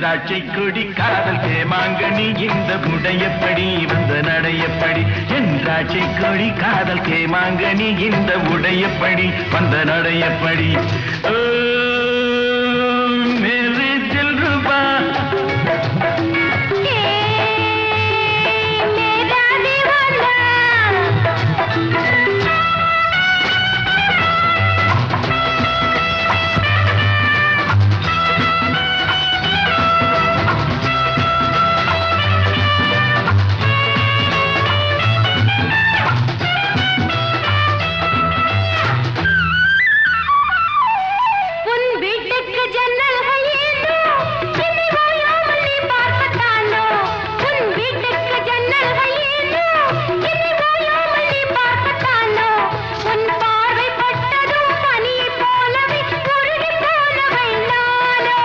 திராட்சை கொடி காதல் கேமாங்கனி இந்த உடையப்படி வந்த நடையப்படி என் திராட்சை கொடி காதல் கேமாங்கனி இந்த உடையப்படி வந்த நடையப்படி ஓ, மேரே தில்ருபா मेरा दीवाना உன் வீட்டுக்கு ஜன்னல்கள் ஏதோ என்னை ஓயாமல் நீ பார்க்கத்தானோ உன் வீட்டுக்கு ஜன்னல்கள் ஏதோ என்னை ஓயாமல் நீ பார்க்கத்தானோ உன் பார்வை பட்டதும் பனியைப் போலவே உருகி போனவை நானோ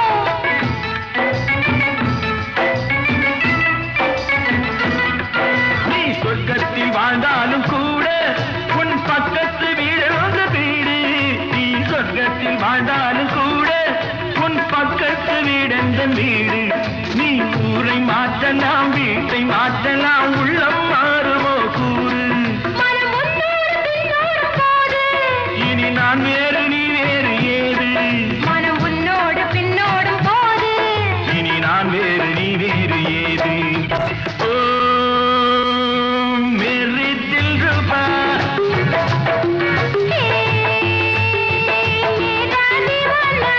நீ சொர்க்கத்தில் வாழ்ந்தாலும் கூட உன் பக்கத்து வீடு வீடு நீ சொர்க்கத்தில் வாழ்ந்தாலும் கூட உன் பக்கத்து வீடெந்த வீடு நீ ஊரை மாற்றலாம் வீட்டை மாற்றலாம் உள்ளம் மாறுமோ கூறு மனம் முன்னோடு பின்னோடு போது இனி நான் வேறு நீ வேறு ஏது மனம் உன்னோடு பின்னோடும் போது இனி நான் வேறு நீ வேறு ஏது ஓ மேரி தில்ருபா ஹே मेरा दीवाना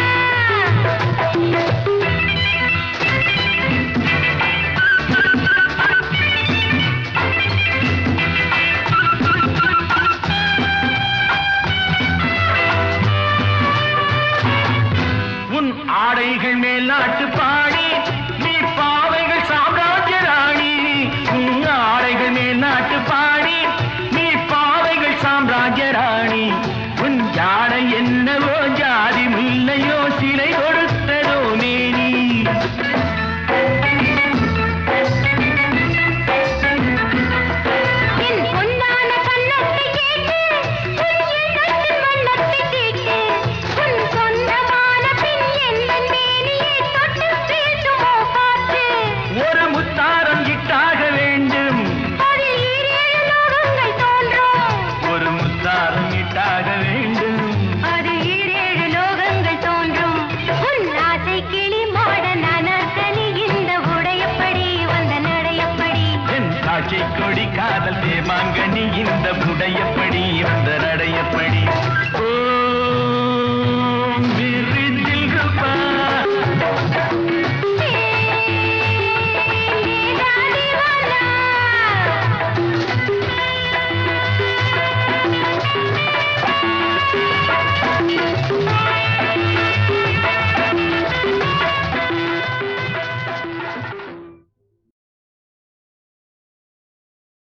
உன் ஆடைகள் மேல் நாட்டு பாடி நீ பாவைகள் சாம்ராஜ்ய ராணி உன் ஆடைகள் மேல் நாட்டு பாடி நீ பாவைகள் சாம்ராஜ்ய ராணி உன் ஜாடை என்னவோ ஜாதி முல்லையோ சிலை கொடுத்ததோ மேனி என் பொன்னான கன்னத்தை கேட்டு உன் எண்ணத்தின் வண்ணத்தை தீட்டு உன் சொந்தமான பின் எந்தன் மேனியை தொட்டு பேசுமோ காற்று ஒரு முத்தாரம் இட்டாக வேண்டும் அதில் ஈரேழு லோகங்கள் தோன்றும் ஒரு முத்தாரம் இட்டாக வேண்டும் அது ஈரேழு லோகங்கள் தோன்றும் உன் ஆசை கிளி மாட நனக்கனி இந்த உடையப்படி வந்த நடையப்படி என் காட்சி கொடி காதல் தேமாங்கனி இந்த புடையப்படி இந்த நடையப்படி ஓ